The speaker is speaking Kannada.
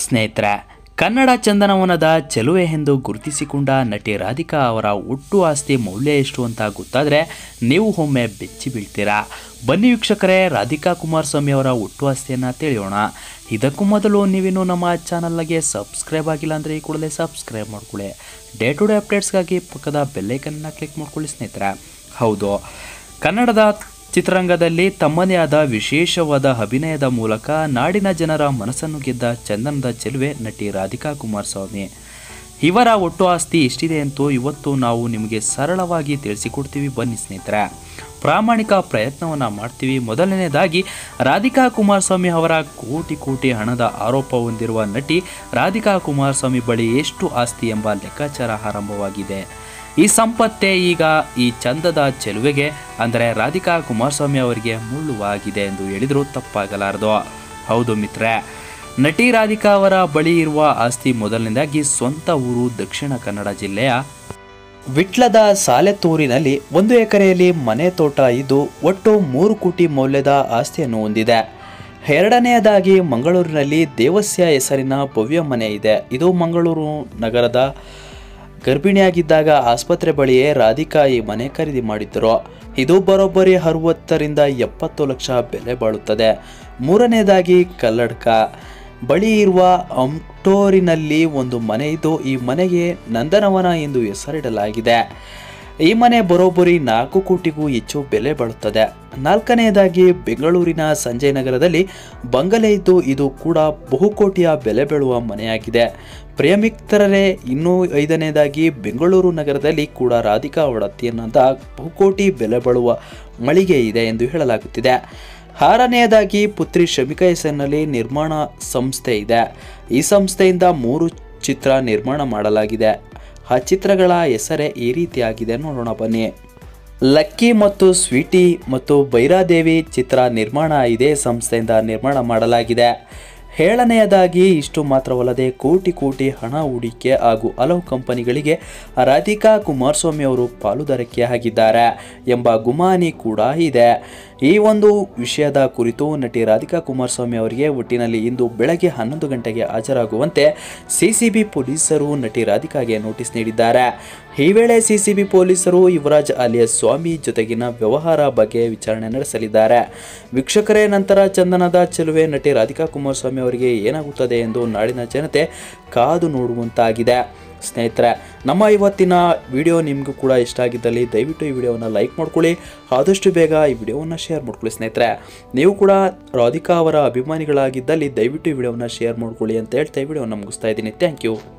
ಸ್ನೇಹಿತರೆ ಕನ್ನಡ ಚಂದನವನದ ಚೆಲುವೆ ಎಂದು ಗುರುತಿಸಿಕೊಂಡ ನಟಿ ರಾಧಿಕಾ ಅವರ ಒಟ್ಟು ಆಸ್ತಿ ಮೌಲ್ಯ ಎಷ್ಟು ಅಂತ ಗೊತ್ತಾದರೆ ನೀವು ಒಮ್ಮೆ ಬೆಚ್ಚಿ ಬೀಳ್ತೀರಾ ಬನ್ನಿ ವೀಕ್ಷಕರೇ ರಾಧಿಕಾ ಕುಮಾರಸ್ವಾಮಿ ಅವರ ಒಟ್ಟು ಆಸ್ತಿಯನ್ನು ತಿಳಿಯೋಣ ಇದಕ್ಕೂ ಮೊದಲು ನೀವಿನ್ನೂ ನಮ್ಮ ಚಾನಲ್ಗೆ ಸಬ್ಸ್ಕ್ರೈಬ್ ಆಗಿಲ್ಲ ಅಂದರೆ ಈ ಕೂಡಲೇ ಸಬ್ಸ್ಕ್ರೈಬ್ ಮಾಡ್ಕೊಳ್ಳಿ ಡೇ ಟು ಡೇ ಅಪ್ಡೇಟ್ಸ್ಗಾಗಿ ಪಕ್ಕದ ಬೆಲ್ಲೈಕನ್ನ ಕ್ಲಿಕ್ ಮಾಡ್ಕೊಳ್ಳಿ ಸ್ನೇಹಿತರೆ ಹೌದು ಕನ್ನಡದ ಚಿತ್ರರಂಗದಲ್ಲಿ ತಮ್ಮದೇ ಆದ ವಿಶೇಷವಾದ ಅಭಿನಯದ ಮೂಲಕ ನಾಡಿನ ಜನರ ಮನಸ್ಸನ್ನು ಗೆದ್ದ ಚಂದನದ ಚೆಲುವೆ ನಟಿ ರಾಧಿಕಾ ಕುಮಾರಸ್ವಾಮಿ ಇವರ ಒಟ್ಟು ಆಸ್ತಿ ಎಷ್ಟಿದೆ ಅಂತೂ ಇವತ್ತು ನಾವು ನಿಮಗೆ ಸರಳವಾಗಿ ತಿಳಿಸಿಕೊಡ್ತೀವಿ ಬನ್ನಿ ಸ್ನೇಹಿತರೆ ಪ್ರಾಮಾಣಿಕ ಪ್ರಯತ್ನವನ್ನು ಮಾಡ್ತೀವಿ ಮೊದಲನೇದಾಗಿ ರಾಧಿಕಾ ಕುಮಾರಸ್ವಾಮಿ ಅವರ ಕೋಟಿ ಕೋಟಿ ಹಣದ ಆರೋಪ ಹೊಂದಿರುವ ನಟಿ ರಾಧಿಕಾ ಕುಮಾರಸ್ವಾಮಿ ಬಳಿ ಎಷ್ಟು ಆಸ್ತಿ ಎಂಬ ಲೆಕ್ಕಾಚಾರ ಆರಂಭವಾಗಿದೆ ಈ ಸಂಪತ್ತೇ ಈಗ ಈ ಚಂದದ ಚೆಲುವೆಗೆ ಅಂದರೆ ರಾಧಿಕಾ ಕುಮಾರಸ್ವಾಮಿ ಅವರಿಗೆ ಮುಳ್ಳುವಾಗಿದೆ ಎಂದು ಹೇಳಿದರೂ ತಪ್ಪಾಗಲಾರದು ಹೌದು ಮಿತ್ರೆ ನಟಿ ರಾಧಿಕಾ ಅವರ ಬಳಿ ಇರುವ ಆಸ್ತಿ ಮೊದಲನೇದಾಗಿ ಸ್ವಂತ ಊರು ದಕ್ಷಿಣ ಕನ್ನಡ ಜಿಲ್ಲೆಯ ವಿಟ್ಲದ ಸಾಲೆತ್ತೂರಿನಲ್ಲಿ ಒಂದು ಎಕರೆಯಲ್ಲಿ ಮನೆ ತೋಟ ಇದ್ದು ಒಟ್ಟು ಮೂರು ಕೋಟಿ ಮೌಲ್ಯದ ಆಸ್ತಿಯನ್ನು ಹೊಂದಿದೆ ಎರಡನೆಯದಾಗಿ ಮಂಗಳೂರಿನಲ್ಲಿ ದೇವಸ್ಯ ಹೆಸರಿನ ಭವ್ಯ ಮನೆ ಇದೆ ಇದು ಮಂಗಳೂರು ನಗರದ ಗರ್ಭಿಣಿಯಾಗಿದ್ದಾಗ ಆಸ್ಪತ್ರೆ ಬಳಿಯೇ ರಾಧಿಕಾ ಈ ಮನೆ ಖರೀದಿ ಮಾಡಿದ್ದರು ಇದು ಬರೋಬ್ಬರಿ ಅರವತ್ತರಿಂದ ಎಪ್ಪತ್ತು ಲಕ್ಷ ಬೆಲೆ ಬಾಳುತ್ತದೆ ಮೂರನೇದಾಗಿ ಕಲ್ಲಡ್ಕ ಬಳಿ ಇರುವ ಅಂಟೋರಿನಲ್ಲಿ ಒಂದು ಮನೆ ಇದ್ದು ಈ ಮನೆಗೆ ನಂದನವನ ಎಂದು ಹೆಸರಿಡಲಾಗಿದೆ ಈ ಮನೆ ಬರೋಬ್ಬರಿ ನಾಲ್ಕು ಕೋಟಿಗೂ ಹೆಚ್ಚು ಬೆಲೆ ಬಾಳುತ್ತದೆ ನಾಲ್ಕನೆಯದಾಗಿ ಬೆಂಗಳೂರಿನ ಸಂಜಯ್ ನಗರದಲ್ಲಿ ಬಂಗಲೆ ಇದ್ದು ಇದು ಕೂಡ ಬಹುಕೋಟಿಯ ಬೆಲೆ ಬಾಳುವ ಮನೆಯಾಗಿದೆ ಪ್ರೇಮಿಕ್ತರರೇ ಇನ್ನೂ ಐದನೇದಾಗಿ ಬೆಂಗಳೂರು ನಗರದಲ್ಲಿ ಕೂಡ ರಾಧಿಕಾ ಒಡತಿಯನ್ನಂತ ಬಹುಕೋಟಿ ಬೆಲೆ ಬಾಳುವ ಮಳಿಗೆ ಇದೆ ಎಂದು ಹೇಳಲಾಗುತ್ತಿದೆ ಆರನೆಯದಾಗಿ ಪುತ್ರಿ ಶಮಿಕಾ ಹೆಸರಿನಲ್ಲಿ ನಿರ್ಮಾಣ ಸಂಸ್ಥೆ ಇದೆ ಈ ಸಂಸ್ಥೆಯಿಂದ ಮೂರು ಚಿತ್ರ ನಿರ್ಮಾಣ ಮಾಡಲಾಗಿದೆ ಆ ಚಿತ್ರಗಳ ಹೆಸರೇ ಈ ರೀತಿಯಾಗಿದೆ ನೋಡೋಣ ಬನ್ನಿ ಲಕ್ಕಿ ಮತ್ತು ಸ್ವೀಟಿ ಮತ್ತು ಭೈರಾದೇವಿ ಚಿತ್ರ ನಿರ್ಮಾಣ ಇದೇ ಸಂಸ್ಥೆಯಿಂದ ನಿರ್ಮಾಣ ಮಾಡಲಾಗಿದೆ ಏಳನೆಯದಾಗಿ ಇಷ್ಟು ಮಾತ್ರವಲ್ಲದೆ ಕೋಟಿ ಕೋಟಿ ಹಣ ಹೂಡಿಕೆ ಹಾಗೂ ಹಲವು ಕಂಪನಿಗಳಿಗೆ ರಾಧಿಕಾ ಕುಮಾರಸ್ವಾಮಿ ಅವರು ಪಾಲುದಾರಿಕೆ ಆಗಿದ್ದಾರೆ ಎಂಬ ಗುಮಾನಿ ಕೂಡ ಇದೆ ಈ ಒಂದು ವಿಷಯದ ಕುರಿತು ನಟಿ ರಾಧಿಕಾ ಕುಮಾರಸ್ವಾಮಿ ಅವರಿಗೆ ಒಟ್ಟಿನಲ್ಲಿ ಇಂದು ಬೆಳಗ್ಗೆ ಹನ್ನೊಂದು ಗಂಟೆಗೆ ಹಾಜರಾಗುವಂತೆ ಸಿಸಿಬಿ ಪೊಲೀಸರು ನಟಿ ರಾಧಿಕಾಗೆ ನೋಟಿಸ್ ನೀಡಿದ್ದಾರೆ ಈ ವೇಳೆ ಸಿಸಿಬಿ ಪೊಲೀಸರು ಯುವರಾಜ್ ಅಲಿಯಾಸ್ ಸ್ವಾಮಿ ಜೊತೆಗಿನ ವ್ಯವಹಾರ ಬಗ್ಗೆ ವಿಚಾರಣೆ ನಡೆಸಲಿದ್ದಾರೆ ವೀಕ್ಷಕರೇ ನಂತರ ಚಂದನದ ಚೆಲುವೆ ನಟಿ ರಾಧಿಕಾ ಕುಮಾರಸ್ವಾಮಿ ಅವರಿಗೆ ಏನಾಗುತ್ತದೆ ಎಂದು ನಾಡಿನ ಜನತೆ ಕಾದು ನೋಡುವಂತಾಗಿದೆ ಸ್ನೇಹಿತರೆ ನಮ್ಮ ಇವತ್ತಿನ ವಿಡಿಯೋ ನಿಮಗೂ ಕೂಡ ಇಷ್ಟ ಆಗಿದ್ದಲ್ಲಿ ದಯವಿಟ್ಟು ಈ ವಿಡಿಯೋವನ್ನು ಲೈಕ್ ಮಾಡ್ಕೊಳ್ಳಿ ಆದಷ್ಟು ಬೇಗ ಈ ವಿಡಿಯೋವನ್ನು ಶೇರ್ ಮಾಡ್ಕೊಳ್ಳಿ ಸ್ನೇಹಿತರೆ ನೀವು ಕೂಡ ರಾಧಿಕಾ ಅವರ ಅಭಿಮಾನಿಗಳಾಗಿದ್ದಲ್ಲಿ ದಯವಿಟ್ಟು ಈ ವಿಡಿಯೋವನ್ನು ಶೇರ್ ಮಾಡ್ಕೊಳ್ಳಿ ಅಂತ ಹೇಳ್ತಾ ಈ ವಿಡಿಯೋನ ಮುಗಿಸ್ತಾ ಇದ್ದೀನಿ ಥ್ಯಾಂಕ್ ಯು